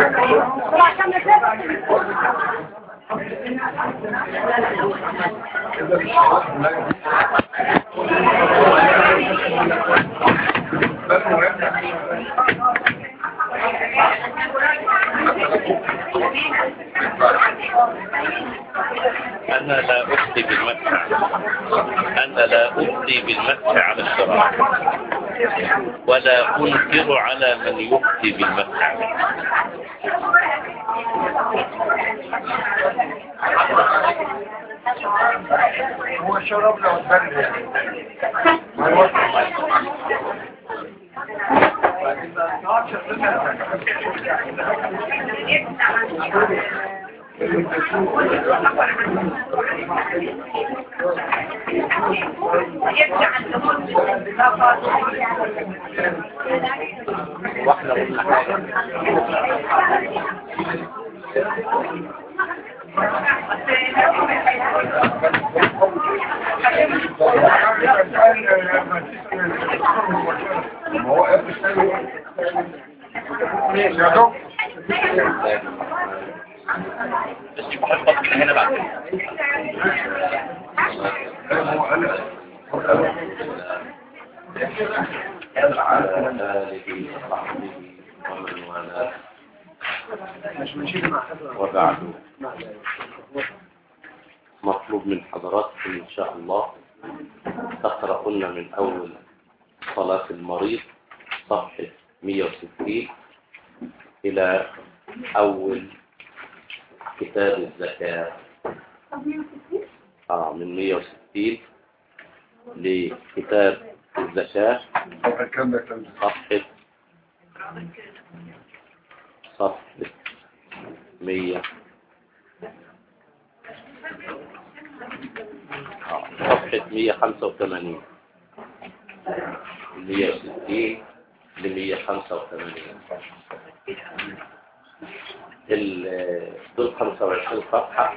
أنا لا أفتي بالمسح أنا لا أفتي بالمسح على الشرع ولا أنكر على من يفتي بالمسح هو الشراب لو اتبرد يعني ما هو واحنا قلنا حاجة ما هو قبل يا دكتور بس شوف حضرتك من هنا بعد هو قال على آله وصحبه ومن والاه وبعد مطلوب من حضراتكم إن شاء الله تقرؤون من أول صلاة المريض صفحة 160 إلى أول كتاب الزكاة آه من 160 لكتاب الزكاة كم ده كم ده صفحة صفحة مية آه، صفحة مية خمسة وثمانين مية وستين لمية خمسة وثمانين ال- دول خمسة وعشرين صفحة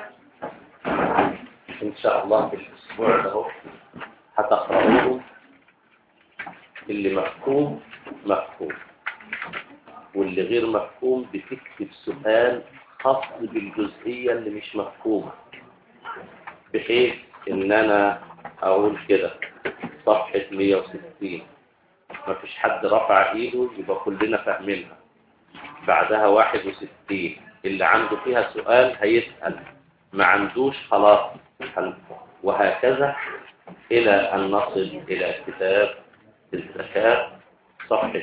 إن شاء الله في الأسبوع ده هو هتقرأوه اللي مفهوم مفهوم واللي غير مفهوم بتكتب سؤال خاص بالجزئية اللي مش مفهومة بحيث ان انا اقول كده صفحة 160 مفيش حد رفع ايده يبقى كلنا فاهمينها بعدها 61 اللي عنده فيها سؤال هيسأل ما عندوش خلاص هن- وهكذا إلى أن نصل إلى كتاب الزكاة صفحة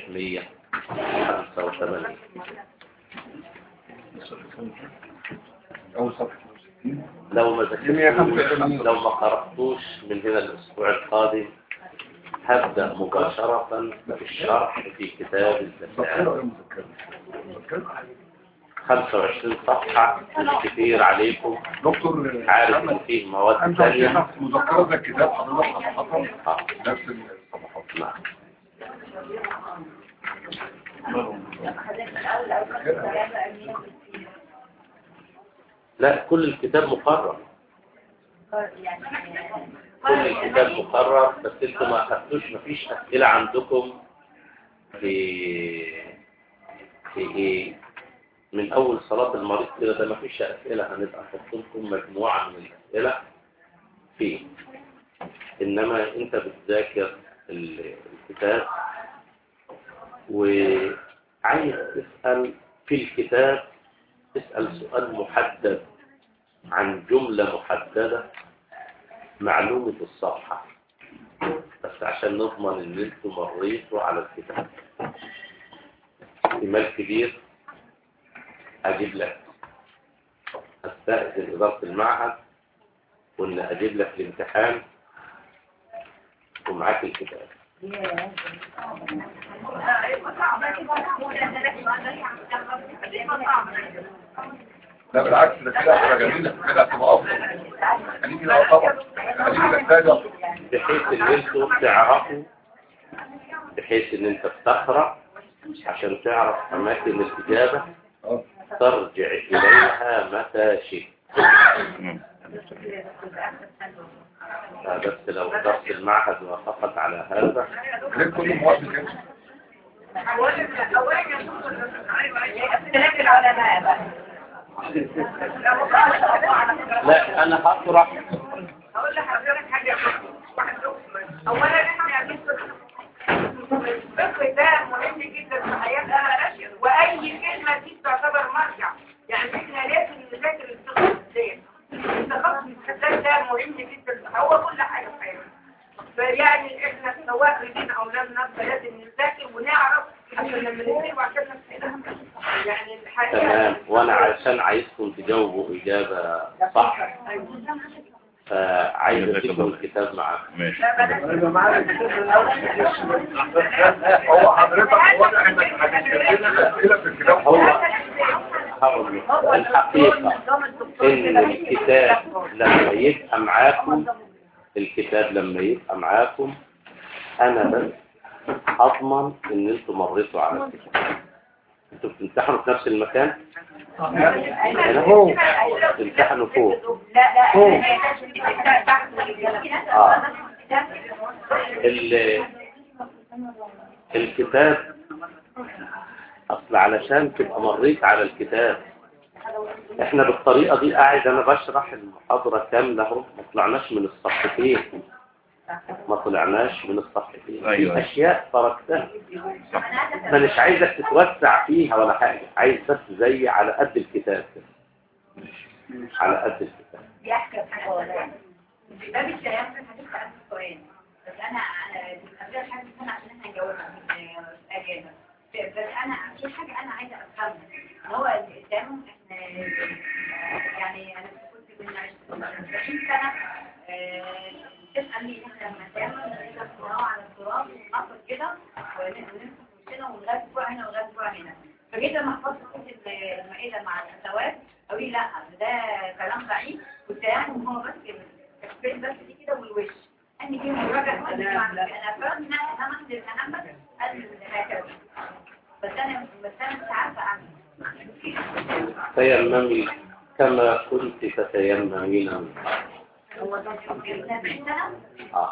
185 أول صفحة 60 لو ما ذاكرتوش 185. لو ما قرأتوش من هنا الأسبوع القادم هبدأ مباشرة في الشرح في كتاب مذكرة الزكاة ولا مذكرة؟ مذكرة 25 صفحة مش كتير عليكم دكتور عارف إن فيه مواد أنت ثانية شايف مذكرة ده الكتاب حضرتك صفحات آه. نفس الصفحات نعم لا كل الكتاب مقرر كل الكتاب مقرر بس انتوا ما اخدتوش مفيش اسئله عندكم في في ايه من اول صلاه المريض كده ده مفيش اسئله هنبقى نحط لكم مجموعه من الاسئله فيه انما انت بتذاكر ال- الكتاب وعايز تسال في الكتاب تسال سؤال محدد عن جمله محدده معلومة الصفحة بس عشان نضمن ان انتوا مريتوا على الكتاب احتمال كبير اجيب لك استأذن إدارة المعهد وان اجيب لك الامتحان ومعاك الكتاب لا بالعكس ده كده حاجة جميلة كده هتبقى أفضل خليك كده طبعا خليك كده أفضل بحيث ان انتوا تعرفوا بحيث ان انت بتقرأ عشان تعرف اماكن الاجابة اه ترجع اليها متى شئت بس لو درس المعهد وافقت على هذا ليه كل مواد كده اولا اولا يا دكتور اختلاف العلماء بقى لا انا هطرح اقول لحضرتك حاجه واحد اولا احنا بنفكر الفقه ده مهم جدا في حياتنا واي كلمه دي تعتبر مرجع يعني احنا لازم نذاكر الفقه ازاي التخصص الحساس ده مهم جدا هو كل حاجه في حياتنا فيعني احنا سواء ريدين او لم نبقى لازم نذاكر ونعرف عشان لما نذاكر عشان نفسنا يعني الحقيقه تمام وانا عشان عايزكم تجاوبوا اجابه صح فعايز اديكم الكتاب معاكم ماشي لا هو حضرتك واضح انك هتجيب لنا اسئله في الكتاب هو هقول لك الحقيقه ان الكتاب لما يبقى معاكم الكتاب لما يبقى معاكم انا بس اضمن ان انتوا مريتوا على الكتاب انتوا بتمتحنوا في نفس المكان هو بتمتحنوا فوق لا لا هو. اه ال- الكتاب اصل علشان تبقى مريت على الكتاب احنا بالطريقة دي قاعد انا بشرح المحاضرة كاملة اهو ما طلعناش من الصفحتين ما طلعناش من الصفحتين أيوة. في اشياء تركتها مانيش عايزك تتوسع فيها ولا حاجة عايز بس زي على قد الكتاب كده على قد الكتاب بيحكي حاجه ولا باب الكلام كان هتبقى ألف سؤال بس انا انا قبل حاجه سنه عشان احنا نجاوبها في اجابه بس انا في حاجه انا عايزه افهمها اللي هو قدامهم احنا يعني انا كنت من 20 سنه آه، تسالني ان احنا لما نعمل نقدر نقرا على التراب وننقط كده ونمسك وشنا ونغير اسبوع هنا ونغير اسبوع هنا فجيت لما حفظت كتب المائده مع الخوات قالوا لي لا ده كلام ضعيف والتيمم هو بس التكفير بس دي كده والوش اني في مراجعه انا فهمت ان انا همس التنمس قال هكذا بس انا بس انا مش عارفه اعمل تيممي كما كنت تتيممين من قبل. هو ده 70 سنه آه.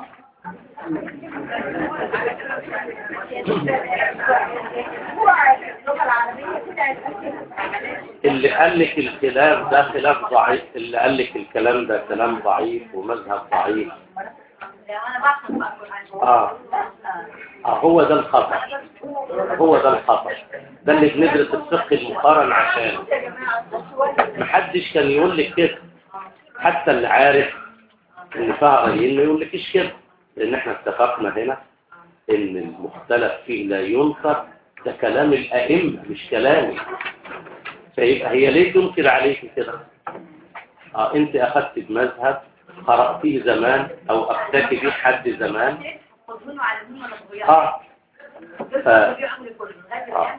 اللغه العربيه كده اللي قال لك الكلام ده خلاف ضعيف اللي قال لك الكلام ده كلام ضعيف ومذهب ضعيف انا بحث بقى القرآن. اه اه هو ده الخطأ هو ده الخطأ ده اللي بندرس الفقه المقارن عشان محدش كان يقول لك كده حتى اللي عارف ان فيها قليل ما يقول لكش كده لان احنا اتفقنا هنا ان المختلف فيه لا ينكر ده كلام الائمه مش كلامي فيبقى هي ليه تنكر عليك كده اه انت اخذت بمذهب قرأتيه زمان او افتك به حد زمان تظنوا على مين ولا صغيرة؟ اه ف... آه.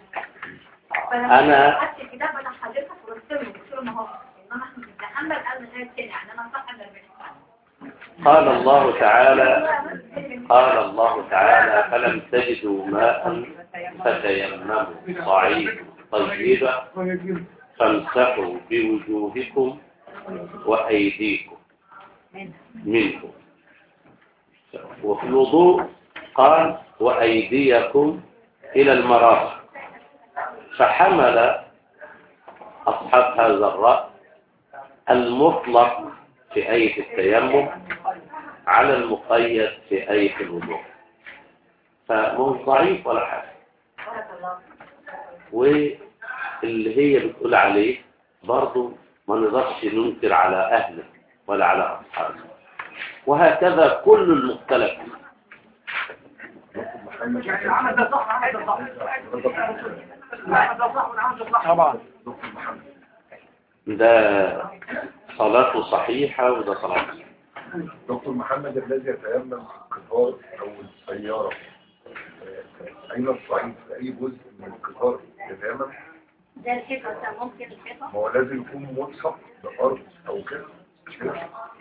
أنا- خدت الكتاب بتاع حضرتك ورسمه قلت له ما هو انما احمد بن حنبل قال من غير كده يعني انا صح ولا مش قال الله تعالى قال الله تعالى فلم تجدوا ماء فتيمموا صعيدا طيبا فامسحوا بوجوهكم وأيديكم منه وفي الوضوء قال وأيديكم إلى المرافق فحمل أصحاب هذا الرأي المطلق في آية التيمم على المقيد في آية الوضوء فمش ضعيف ولا حاجة واللي هي بتقول عليه برضه ما نقدرش ننكر على أهله ولا على أصحابه وهكذا كل المختلف يعني العمل ده صح العمل ده صح العمل ده صح والعمل ده صح طبعا ده صلاته صحيحة وده صلاته صحيحة. دكتور محمد الذي يتيمم في القطار او السيارة آه، اين الصعيد في اي جزء من القطار يتيمم ده الحيطة ده ممكن الحيطة ما هو لازم يكون ملصق بارض او كده مش كده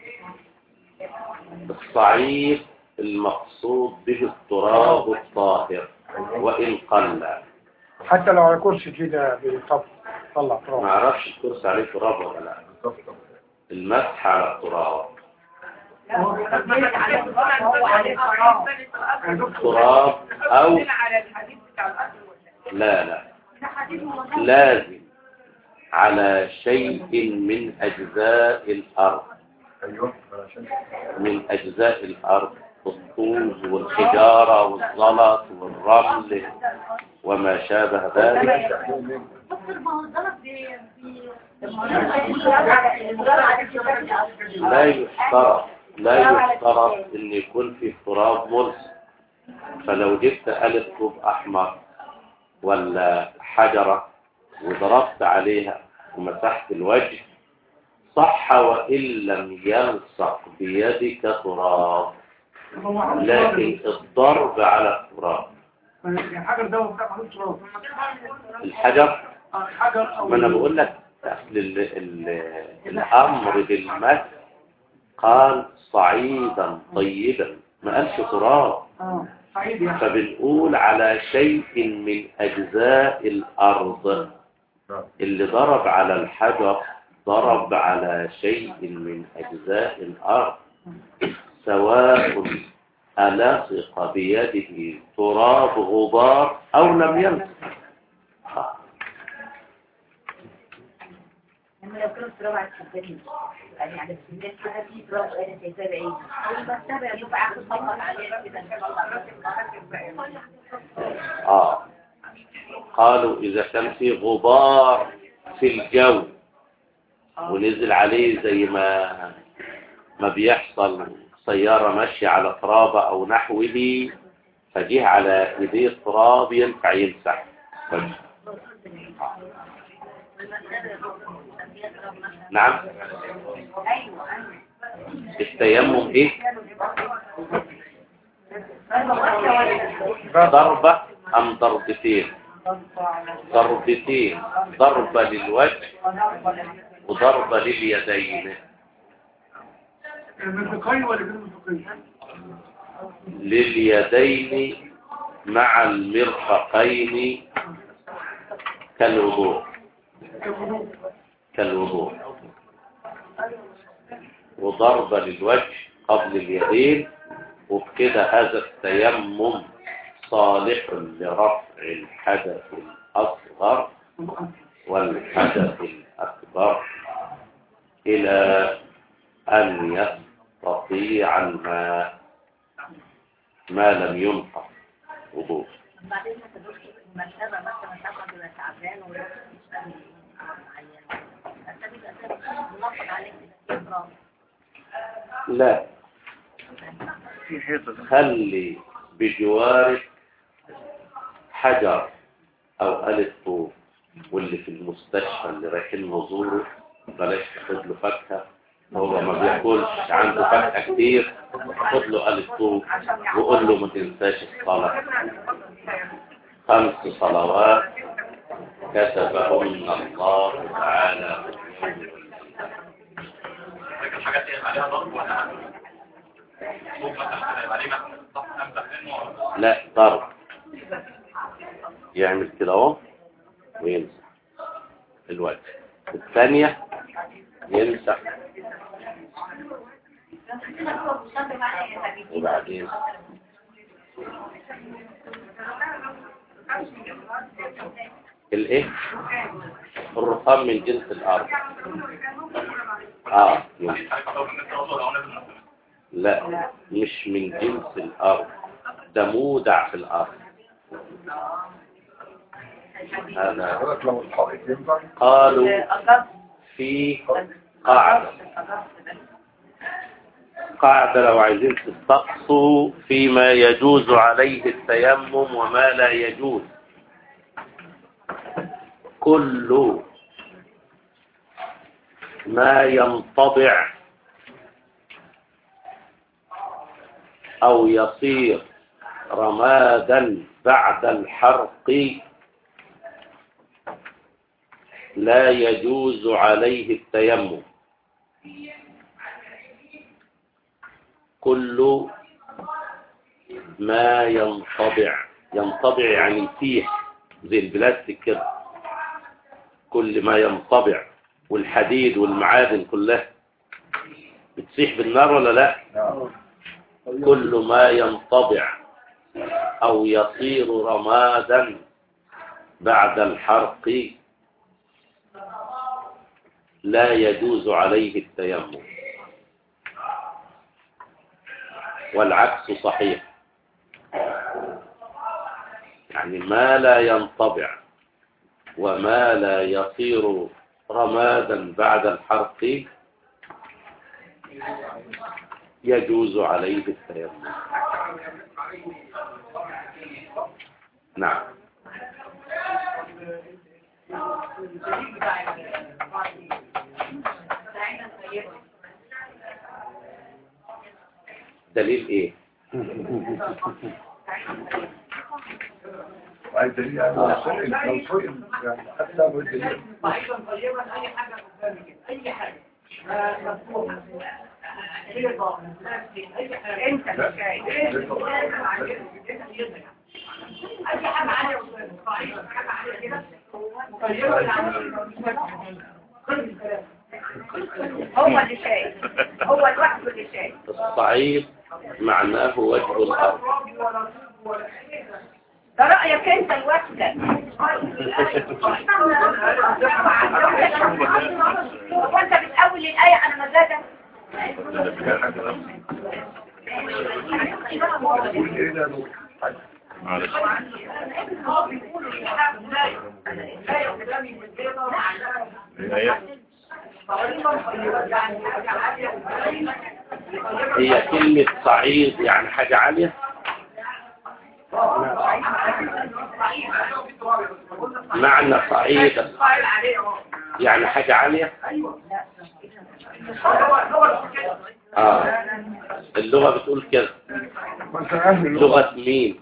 الصعيد المقصود به التراب الطاهر وإن قل حتى لو على كرسي كده بيطب طلع ما تراب اعرفش الكرسي عليه تراب ولا لا بالظبط المسح على التراب تراب أو على الحديث بتاع الأصل لا لا ده حديث لازم على شيء من أجزاء الأرض ايوه عشان من أجزاء الأرض الطوز والحجارة والزلط والرمل وما شابه ذلك لا يشترط لا يشترط ان يكون في تراب ملصق فلو جبت ألف طوب أحمر ولا حجرة وضربت عليها ومسحت الوجه صح وإن لم يلصق بيدك تراب لكن الضرب على التراب الحجر ده بتاع حدود تراب الحجر الحجر او ما انا بقول لك أصل ال ال الامر بالمس قال صعيدا طيبا ما قالش تراب اه صعيد يعني فبنقول على شيء من اجزاء الارض نعم. اللي ضرب على الحجر ضرب على شيء من اجزاء الارض سواء ألصق بيده تراب غبار أو لم يلصق آه. لما لو كانوا تراب على السجادين يعني على السجاد كده في تراب انا شايفاه بعيد والمرتبه يبقى عاخد فقط عليها كده ان شاء الله آه قالوا إذا كان في غبار في الجو ونزل عليه زي ما ما بيحصل سيارة ماشية على تراب أو نحوه فجه على إيديه تراب ينفع يمسح وجهه. نعم ايوه ايوه التيمم إيه ضربة أم ضربتين ضربتين ضربة للوجه وضربة لليدين المنطقي ولا غير المنطقي لليدين مع المرفقين كالوضوء كالوضوء وضربة للوجه قبل اليدين وبكده هذا التيمم صالح لرفع الحدث الأصغر والحدث الأكبر إلى أن يستطيع الماء ما لم ينقص وضوء بعدين ما تدوش المرتبه مثلا تاخد ولا تعبان ولا تشتغل معين انت بيبقى منقض عليك تراب لا خلي بجوارك حجر أو آلة طوب واللي في المستشفى اللي رايحين نزوره بلاش تاخد له فاكهة هو ما بياكلش عنده فاكهة كتير خد له آلة طوب وقول له ما تنساش الصلاة خمس صلوات كتبهن الله تعالى الحاجات دي عليها ضغط ولا ممكن مثلا يبقى عليه مثلا ضغط امسح منه لا ضرب يعمل كده اهو ويمسح الوجه الثانية يمسح وبعدين الايه الرخام من جنس الارض اه يمسح حضرتك هتقول ان انت وصل او نازل مثلا لا مش من جنس الأرض ده مودع في الأرض هذا حضرتك لو الحائط ينفع قالوا في قاعدة قاعدة لو عايزين تستقصوا فيما يجوز عليه التيمم وما لا يجوز كل ما ينطبع أو يصير رمادا بعد الحرق لا يجوز عليه التيمم كل ما ينطبع ينطبع يعني يسيح زي البلاستيك كده كل ما ينطبع والحديد والمعادن كلها بتسيح بالنار ولا لا نعم كل ما ينطبع أو يصير رمادا بعد الحرق لا يجوز عليه التيمم والعكس صحيح يعني ما لا ينطبع وما لا يصير رمادا بعد الحرق يجوز عليه التيمم نعم دليل ايه وعايز دليل يعني لو سئل لو سئل يعني حتى لو الدليل ايضا طيبا اي حاجه قدامي كده اي حاجه آه، مفتوحه هي ضامن اي حاجه انت لا. مش شايف اي حاجه عاليه قدامك صحيح حاجه عاليه كده طيبه هو اللي شايف هو لوحده اللي شايف الصعيد معناه وجه الأرض ده رأيك انت لوحدك هو انت بتقول الآية على مزاجك قول ايه ده لو معلش هي هي كلمة صعيد يعني حاجة عالية معنى صعيد يعني حاجة عالية آه اللغة بتقول كده وانت اهل اللغة لغة مين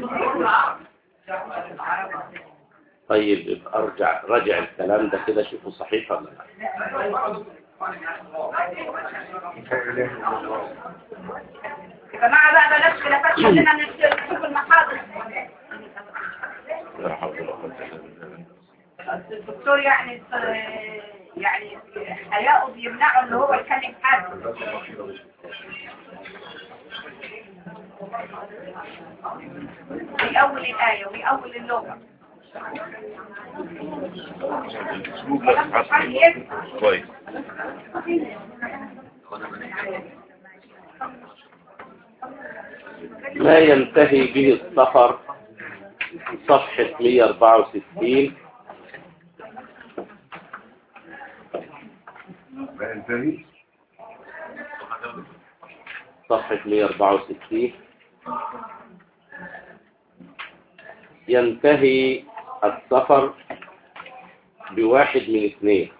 طيب يبقى ارجع راجع الكلام ده كده شوفوا صحيح ولا لا يا جماعة بقى بلاش خلافات خلينا نشوف المحاضر لا حول ولا قوة إلا بالله الدكتور يعني يعني حياءه بيمنعه ان هو يكلم حد ويأول الآية ويأول اللغة الأسلوب لازم حسن كويس ما ينتهي به السفر صفحة 164 ما ينتهي صفحة 164 ينتهي السفر بواحد من اثنين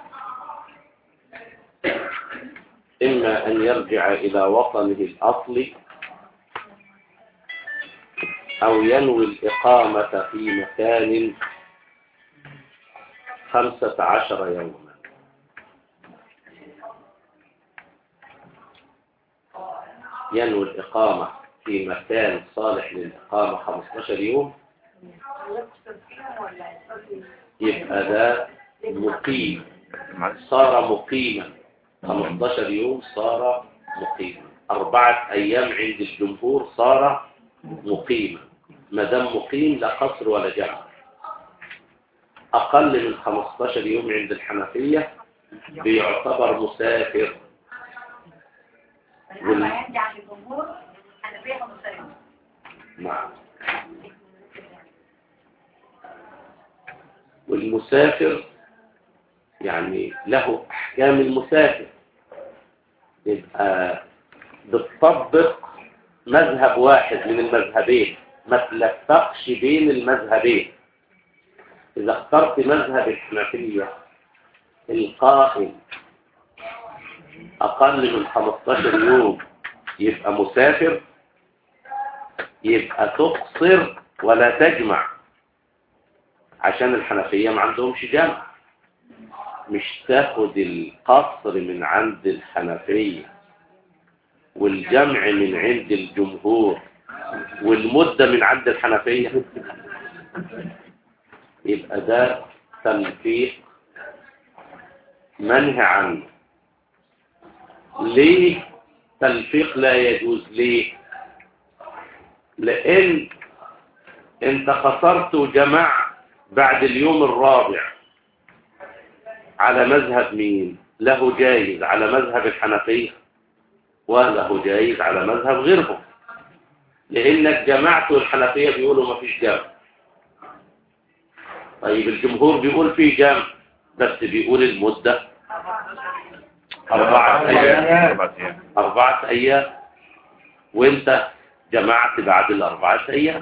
إما أن يرجع إلى وطنه الأصلي أو ينوي الإقامة في مكان خمسة عشر يوما ينوي الإقامة في مكان صالح للإقامة 15 يوم يبقى ده مقيم معلش صار مقيما 15 يوم صار مقيما أربعة أيام عند الجمهور صار مقيما ما دام مقيم لا قصر ولا جمع أقل من 15 يوم عند الحنفية بيعتبر مسافر لما يرجع عن الجمهور انا فيها مسلمة نعم والمسافر يعني له أحكام المسافر يبقى بتطبق مذهب واحد من المذهبين ما تلفقش بين المذهبين إذا اخترت مذهب الحنفية القائل أقل من 15 يوم يبقى مسافر يبقى تقصر ولا تجمع عشان الحنفية ما عندهمش جمع مش تاخد القصر من عند الحنفية والجمع من عند الجمهور والمدة من عند الحنفية يبقى ده تلفيق منهي عنه ليه تلفيق لا يجوز ليه لان انت خسرت جمع بعد اليوم الرابع على مذهب مين له جايز على مذهب الحنفية وله جايز على مذهب غيرهم لانك جمعت الحنفية بيقولوا ما فيش جمع طيب الجمهور بيقول في جمع بس بيقول المدة أربعة أيام أربعة أيام أربعة أيام وأنت جمعت بعد الأربعة أيام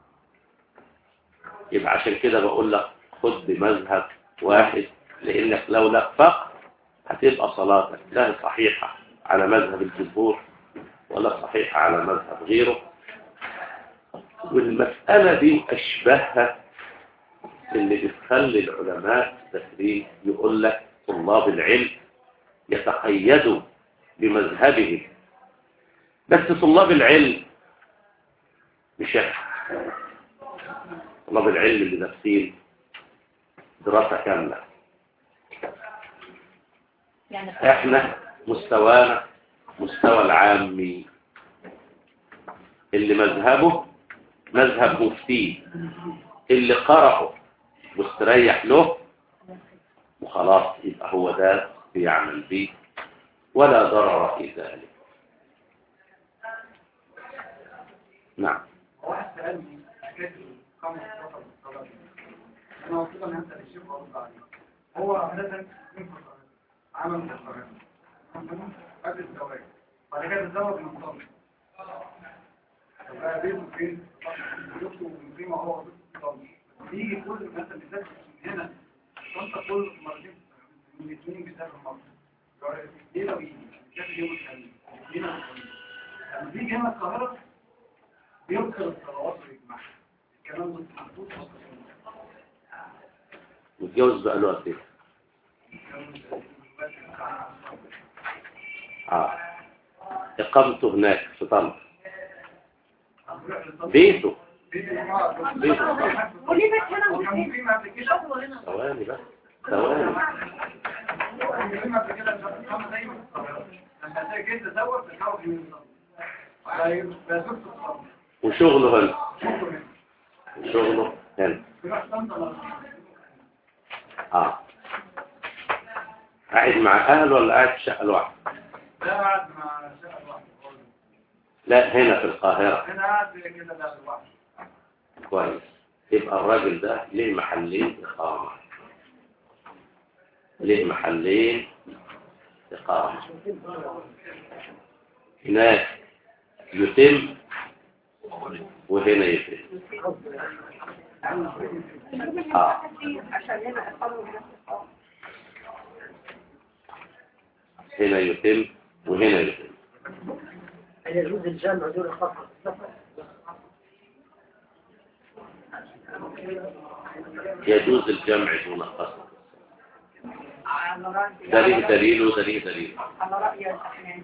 يبقى عشان كده بقول لك خد بمذهب واحد لأنك لو لفقت هتبقى صلاتك لا صحيحة على مذهب الجمهور ولا صحيحة على مذهب غيره والمسألة دي أشبهها اللي بتخلي العلماء التفريق يقول لك طلاب العلم يتقيدوا بمذهبهم بس طلاب العلم مش احنا طلاب العلم اللي دارسين دراسة كاملة يعني احنا مستوانا مستوى العامي اللي مذهبه مذهب مفتيه اللي قرأه واستريح له وخلاص يبقى هو ده بيعمل بيه ولا ضرر في ذلك نعم واحد سألني حكاية الخمس فترة الصلاة أنا مبسوط إن أنت الشيخ وأرد عليه هو عادة ينفع عمل مصاريف قبل الزواج بعد كده الزواج منتظم طب بقى بيته فين؟ زوجته في ما هو منتظم بيجي كل ما أنت بتذاكر من هنا فأنت كل مرتين من الاثنين بتذاكر مرة ليه لو يجي بتذاكر يوم الخميس ليه لو الخميس لما بيجي هنا القاهرة بيذكر الصلوات ويجمعها الكلام ده محطوط في متجوز بقى له قد ايه؟ اه اقامته هناك في طنطا بيته وليه بس هنا وكان في ما قبل كده ثواني بس ثواني كان في ما قبل كده كان دايما في القاهرة. لما تلاقي جيت تزوج تحاول من الصلاة فزوجت الصلاة وشغله هنا شوفوا هنا وشغله هنا تروح طنطا لو- اه قاعد مع اهله ولا قاعد في شقه لوحده؟ ده قاعد مع شقة واحدة لا هنا في القاهره هنا قاعد كده ده لوحده كويس يبقى الراجل ده ليه محلين إقامة ليه محلين إقامة هناك يتم وهنا يتم آه. عشان هنا اقاموا هنا يتم وهنا يتم يجوز الجمع دون القصر السفر يجوز الجمع دون قصر على رأي دليل دليل ودليل دليل على رأي الأحناف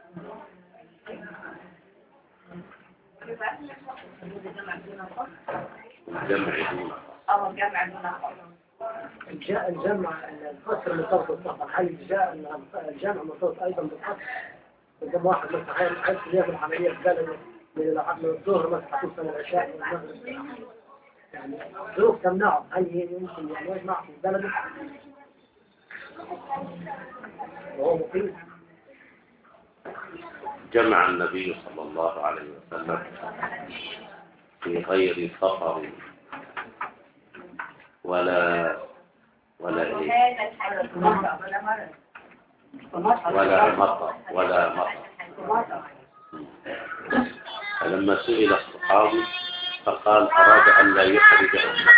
الجمع دون قصر أو الجمع دون قصر الج- الجمع القصر مرتبط بالسفر هل جاء الجمع مرتبط ايضا بالقصر قدام واحد مثلا عايز عايز يعمل عمليه في بلده من الع- من الظهر مثلا خصوصا العشاء من المغرب يعني ظروف تمنعه هل يمكن يعني يجمع في بلده وهو مقيم جمع النبي صلى الله عليه وسلم في غير سفر ولا ولا إيه هذا الحديث مرة ولا مرة ولا مطر ولا مطر مرة فلما سئل الصحابي فقال أراد أن لا يحرج أمته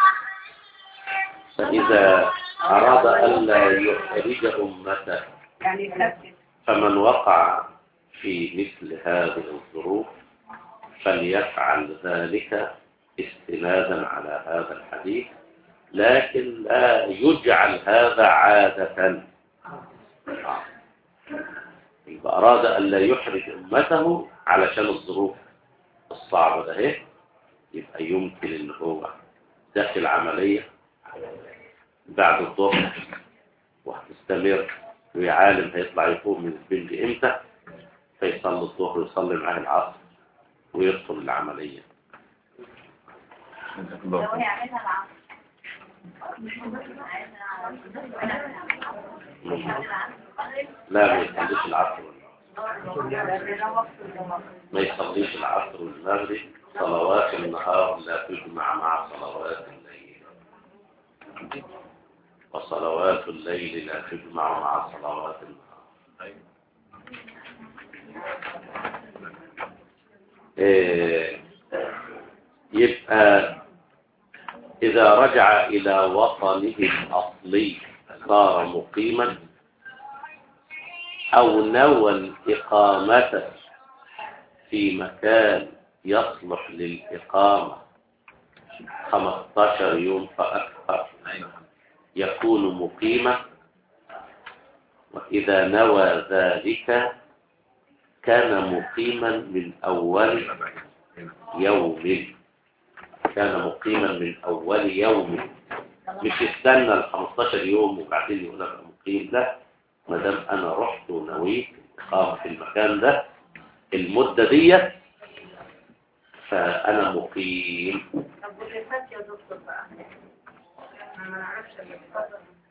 فإذا أراد أن لا يحرج أمته يعني يثبت فمن وقع في مثل هذه الظروف فليفعل ذلك استنادا على هذا الحديث لكن لا يجعل هذا عادة آه. يبقى أراد أن لا يحرج أمته علشان الظروف الصعبة ده إيه؟ يبقى يمكن إن هو داخل عملية بعد الظهر وهتستمر وعالم هيطلع يفوق من البنج امتى فيصلي الظهر ويصلي معاه العصر ويدخل العملية لو هي عملها العصر لا ما يصليش العصر والمغرب ما يصليش العصر والمغرب صلوات النهار لا تجمع مع صلوات الليل وصلوات الليل لا تجمع مع صلوات النهار إيه، يبقى إذا رجع إلى وطنه الأصلي صار مقيما أو نوى الإقامة في مكان يصلح للإقامة 15 يوم فأكثر يكون مقيما وإذا نوى ذلك كان مقيما من أول يوم كان مقيما من أول يوم مش استنى ال 15 يوم وبعدين يقول لك مقيم لا ما دام أنا رحت ونويت إقامة في المكان ده المدة ديت فأنا مقيم طب واللي فات يا دكتور بقى انا ما نعرفش اللي فات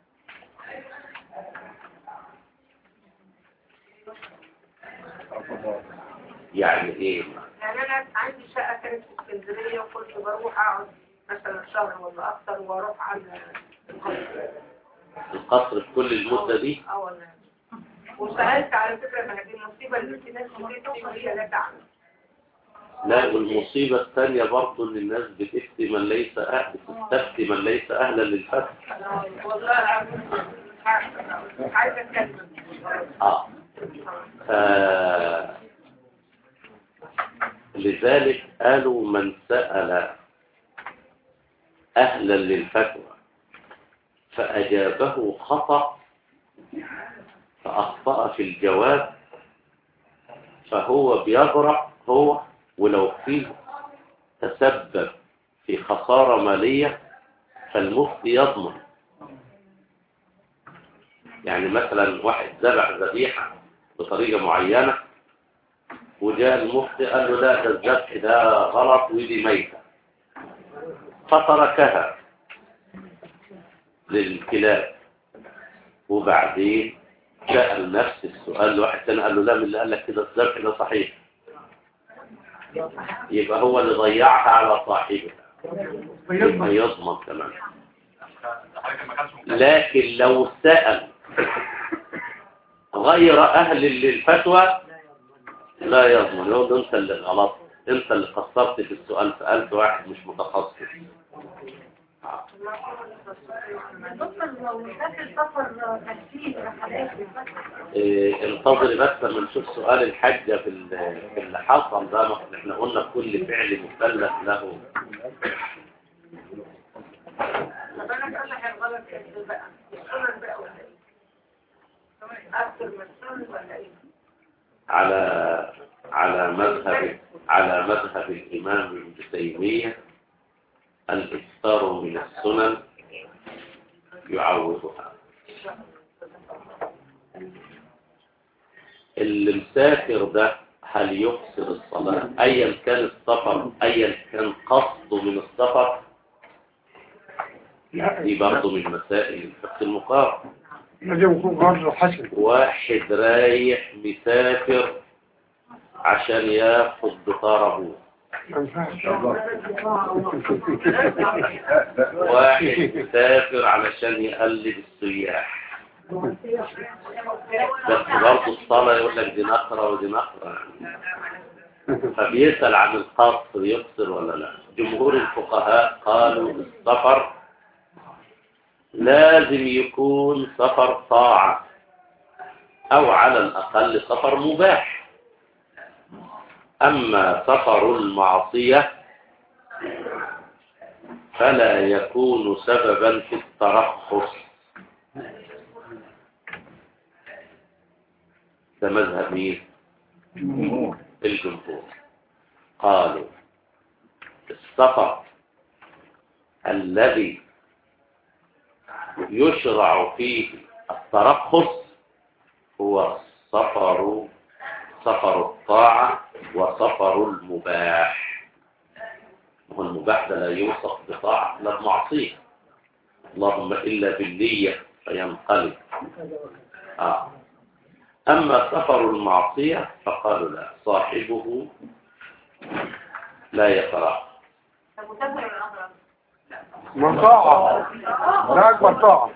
يعني إيه يعني انا عندي شقه كانت في اسكندريه وكنت بروح اقعد مثلا شهر ولا اكتر واروح على القصر القصر في كل المدة دي اه والله وسالت على فكره ما هذه المصيبه اللي في ناس كتير توصل هي لا تعمل لا والمصيبة الثانية برضه ان الناس بتفتي من ليس أهل بتستفتي من ليس أهلا للفتح والله العظيم مش عارفه مش عايزه اتكلم اه ف... لذلك قالوا من سأل أهلا للفتوى فأجابه خطأ فأخطأ في الجواب فهو بيغرق هو ولو فيه تسبب في خسارة مالية فالمفتي يضمن يعني مثلا واحد ذبح ذبيحة بطريقة معينة وجاء المفتي قال له لا ده الذبح ده غلط ودي ميتة فتركها للكلاب وبعدين سأل نفس السؤال لواحد تاني قال له لا من اللي قال لك كده الذبح ده صحيح يبقى هو اللي ضيعها على صاحبها يبقى يضمن كمان حضرتك ما كانش ممكن لكن لو سأل غير أهل للفتوى لا يضمن يقول أنت اللي غلط أنت اللي قصرت في السؤال سألت واحد مش متخصص دكتور لو مسافر سفر تكتيك رحلات إيه، انتظري بس لما نشوف سؤال الحجة في ال- في اللي حصل ده ما احنا قلنا كل فعل مكلف له طب انا اصلح الغلط ايه بقى السنن بقى ولا ايه اكتر من السنن ولا ايه على على مذهب على مذهب الإمام ابن تيمية الإكثار من السنن يعوضها اللي مسافر ده هل يقصر الصلاة أيا كان السفر أيا كان قصده من السفر دي برضه من مسائل الفقه المقارن لازم يكون غرض حسن واحد رايح مسافر عشان ياخد بطاره ما ينفعش واحد مسافر علشان يقلد السياح بس برضه الصلاة يقول لك دي نقرة ودي نقرة فبيسأل عن القصر يقصر ولا لا جمهور الفقهاء قالوا السفر لازم يكون سفر طاعة أو على الأقل سفر مباح أما سفر المعصية فلا يكون سببا في الترخص ده مذهب مين؟ الجمهور قالوا السفر الذي يشرع فيه الترخص هو سفر سفر الطاعة وسفر المباح هو المباح ده لا يوصف بطاعة لا بمعصية اللهم إلا بالنية فينقلب آه. أما سفر المعصية فقالوا لا صاحبه لا يقرأ طب مسافر ولا أضرب؟ منطقة لا أكبر طاعة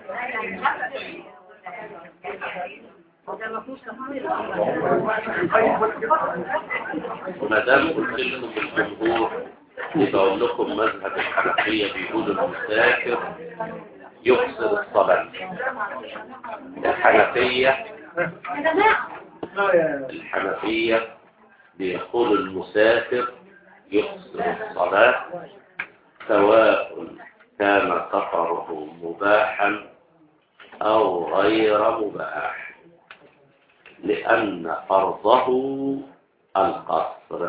وما دام قلت لكم الجمهور يبقى اقول لكم مذهب الحنفية بيقول المسافر يقصر الصلاة الحنفية الحنفية بيقول المسافر يقصر الصلاة سواء كان سفره مباحا أو غير مباح لأن فرضه القصر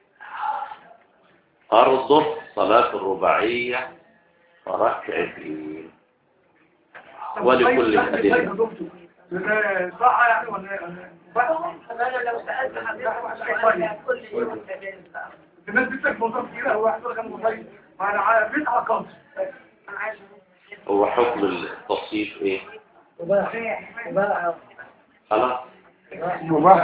فرضه صلاة الرباعية فركعتين ولكل أدلة صح يعني ولا انا لو سألت حضرتك كل يوم كذلك بقى الناس بتسك موظف كده هو واحد كان مصيب ما انا عارف بيت على قنص انا عايز هو حكم التصيف ايه مباح مباح خلاص مباح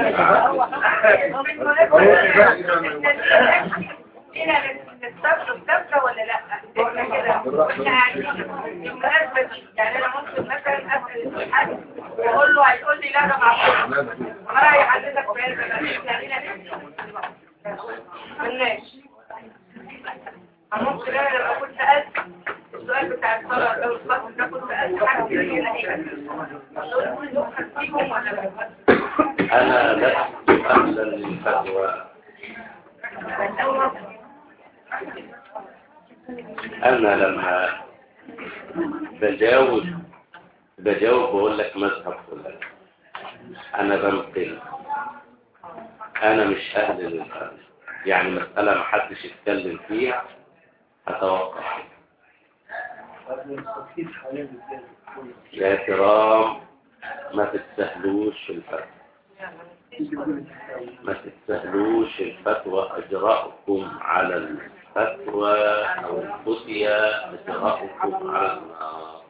هنا نستبدل استبدل ولا لا؟ يعني انا ممكن مثلا اسال حد واقول له هيقول لي لا ده معقول انا هيحددك في ملناش ممكن انا لما كنت سالت السؤال بتاع الصلاه لو الفصل ده كنت سالت حد كده هنا فيهم ولا لا؟ أنا لست أهلا للفتوى أنا لما بجاوب بجاوب بقول لك مذهب فلان أنا بنقل أنا مش أهل للفتوى يعني مسألة ما حدش يتكلم فيها هتوقف يا كرام ما تتسهلوش في الفتوى ما تستهلوش الفتوى إجراءكم على الفتوى أو الفتية إجراءكم على النار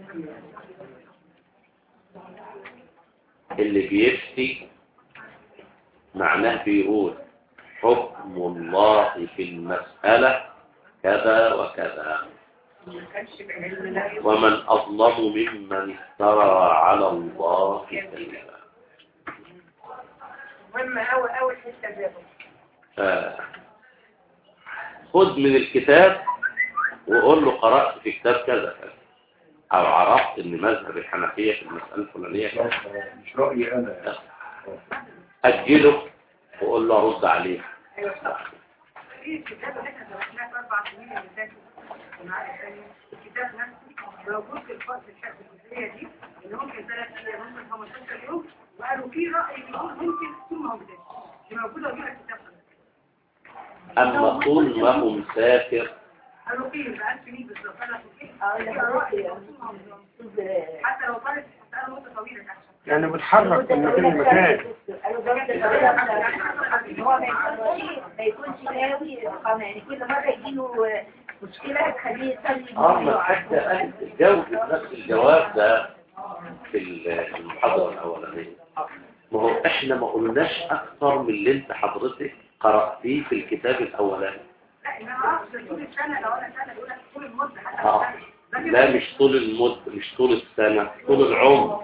اللي بيفتي معناه بيقول حكم الله في المسألة كذا وكذا ومن أظلم ممن افترى على الله كذبا مهمة أوي أوي الحتة دي آه. خد من الكتاب وقول له قرأت في كتاب كذا كذا أو عرفت إن مذهب الحنفية في المسألة الفلانية كذا مش رأيي أنا أجله وقول له رد عليه أيوة صح. في الكتاب اللي احنا درسناه في أربع سنين اللي فاتوا المعاد الثانية الكتاب نفسه موجود في الفصل الشرح الجزئية دي إن ممكن ثلاث أيام ممكن 15 يوم وقالوا في رأي بيقول ممكن تكون موجودة دي موجودة وجينا الكتاب ده. أما طول ما هو مسافر قالوا فيه بقى سنين بالظبط أنا فيه حتى لو طالب مسألة نقطة طويلة تحت يعني بتحرك من مكان لمكان هو ما يكونش ناوي إقامة يعني كل مرة يجيله مشكلة تخليه يصلي اه ما حتى قال جاوب نفس الجواب ده في المحاضرة الأولانية ما هو احنا ما قلناش أكثر من اللي انت حضرتك قرأتيه في الكتاب الأولاني لا إنما أقصد طول السنة لو أنا سنة يقول لك طول المدة حتى اه السنة. لا مش طول المد مش طول السنة طول العمر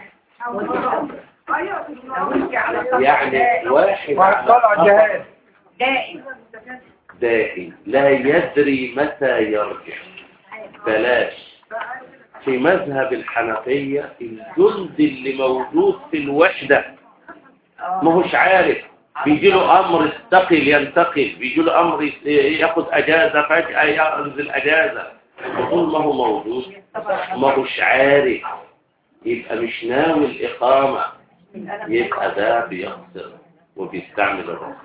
يعني واحد واحد طلع على جهاز دائم دائم لا يدري متى يرجع بلاش في مذهب الحنفية الجند اللي موجود في الوحدة ما هوش عارف بيجي له أمر يستقل ينتقل بيجي له أمر يس- ياخد أجازة فجأة ينزل أجازة طول ما هو موجود ما هوش عارف يبقى مش ناوي الإقامة يبقى ده بيخسر وبيستعمل الرخص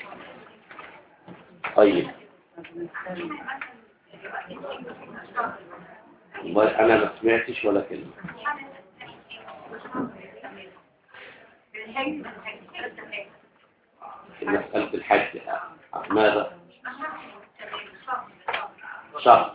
طيب والله انا ما سمعتش ولا كلمه في مساله الحج ماذا شهر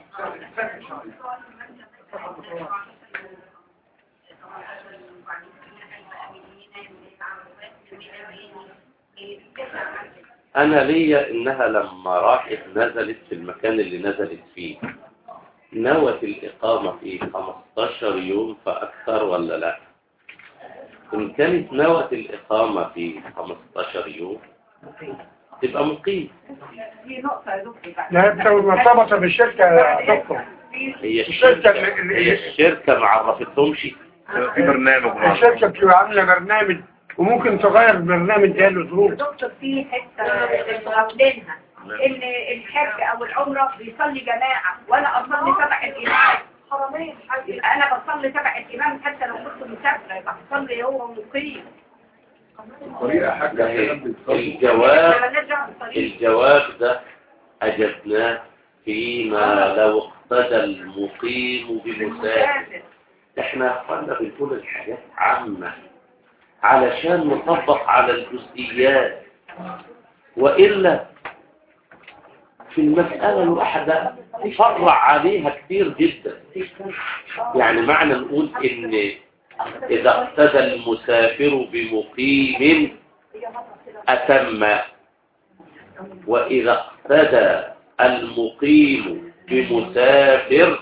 انا ليا انها لما راحت نزلت في المكان اللي نزلت فيه نوت الإقامة في 15 يوم فأكثر ولا لا إن كانت نوت الإقامة في 15 يوم تبقى مقيم في نقطة يا دكتور بقى. لا انت مرتبطة بالشركة يا دكتور هي الشركة الشركة اللي- هي الشركة ما عرفتهمش في برنامج الشركة بتبقى عاملة برنامج وممكن تغير البرنامج ده له ظروف دكتور في حتة غاولينها ان الحج او العمرة بيصلي جماعة وانا اصلي تبع الامام حرامين يبقى انا بصلي تبع الامام حتى لو كنت مسافرة يبقى بصلي هو مقيم طريقة حاجة ده هي كلام بيتصل الجواب لما نرجع بالطريق الجواب ده أجبناه فيما لو اقتدى المقيم بمسافر احنا يا اخوانا بنقول الحاجات عامة علشان نطبق على الجزئيات وإلا في المسألة الواحدة فرع عليها كتير جدا يعني معنى نقول إن إذا اقتدى المسافر بمقيم أتم وإذا اقتدى المقيم بمسافر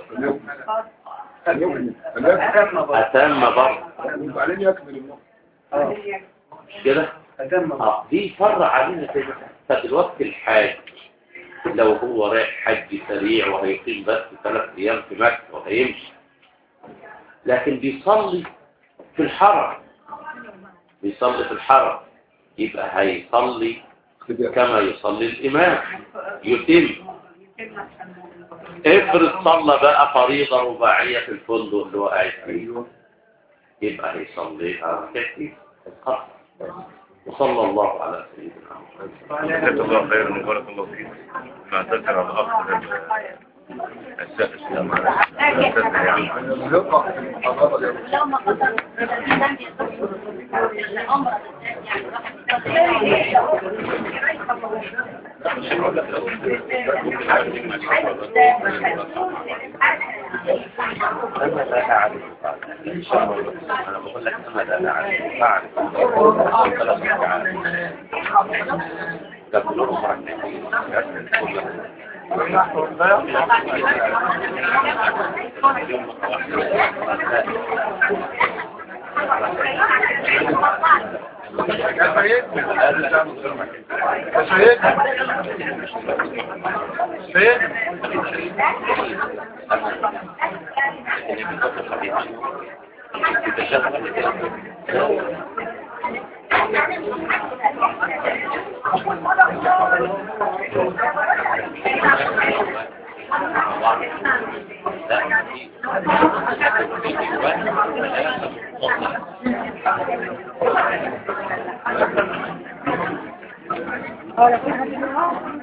أتم برضه وبعدين يكمل النقطة مش كده؟ آه، دي فرع علينا كده فدلوقتي الحاج لو هو رايح حج سريع وهيقيم بس ثلاث أيام في مكة وهيمشي لكن بيصلي في الحرم بيصلي في الحرم يبقى هيصلي كما يصلي الإمام يتم افرض صلى بقى فريضة رباعية في الفندق اللي هو قاعد فيه يبقى هيصليها كتير القصر وصلى الله على سيدنا محمد جزاك الله خيرا وبارك الله فيك نعتذر على الأخ السائل معنا يعني الرقة في المحاضرة دي لو ما قدر الإنسان يقصر الأمر يعني الواحد أنا لا أعرف أنا بقول لك أنا لا أعرف أعرف ثلاث أفعال ده كلهم يا سيد يا سيد سيد لا